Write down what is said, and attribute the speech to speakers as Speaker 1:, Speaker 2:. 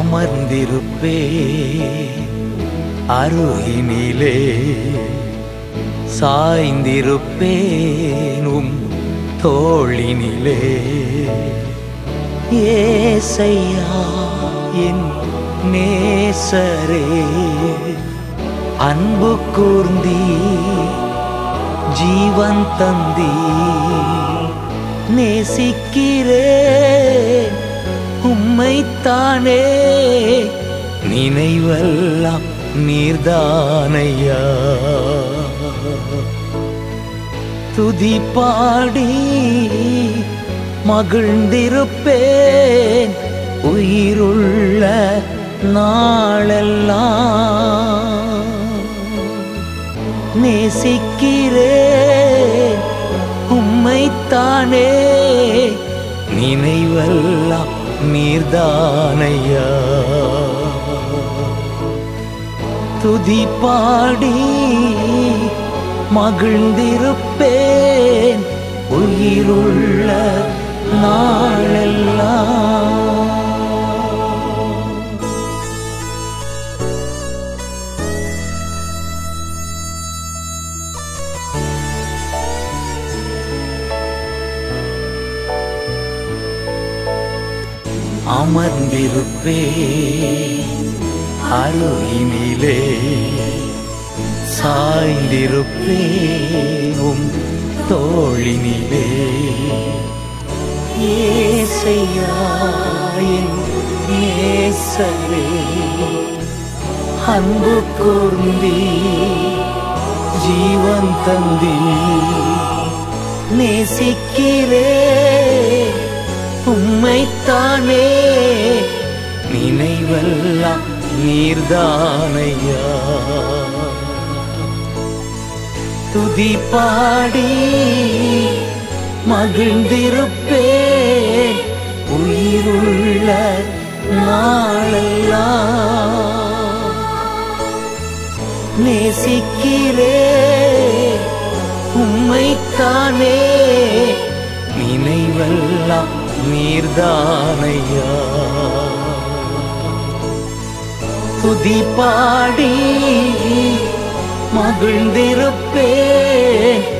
Speaker 1: அமர்ந்திருப்பே அருகினிலே சாய்ந்திருப்பேனும் தோளினிலே ஏசையா என் நேசரே அன்பு கூர்ந்தி ஜீவன் தந்தி நேசிக்கிறேன் உம்மைத்தானே நினைவெல்லாம் நீர்தானையா துதி பாடி மகிழ்ந்திருப்பேன் உயிருள்ள நாளெல்லாம் நேசிக்கிறேன் உம்மைத்தானே நினைவெல்லாம் நீர்தானையா துதி பாடி மகிழ்ந்திருப்பேன் உயிருள்ள நாளெல்லாம் அமர்ந்திருப்பே அருகினிலே சாய்ந்திருப்பேனும் தோழினிலே ஏசையாயின் நேசரே அன்பு கூர்ந்தி ஜீவன் தந்தி நேசிக்கிறே உம்மைத்தானே நினைவெல்லாம் நீர்தானையா துதி பாடி மகிழ்ந்திருப்பேன் உயிருள்ள நாளெல்லாம் நேசிக்கிறே உம்மைத்தானே நினைவெல்லாம் நீர்தானையா துதி பாடி மகிழ்ந்திருப்பேன்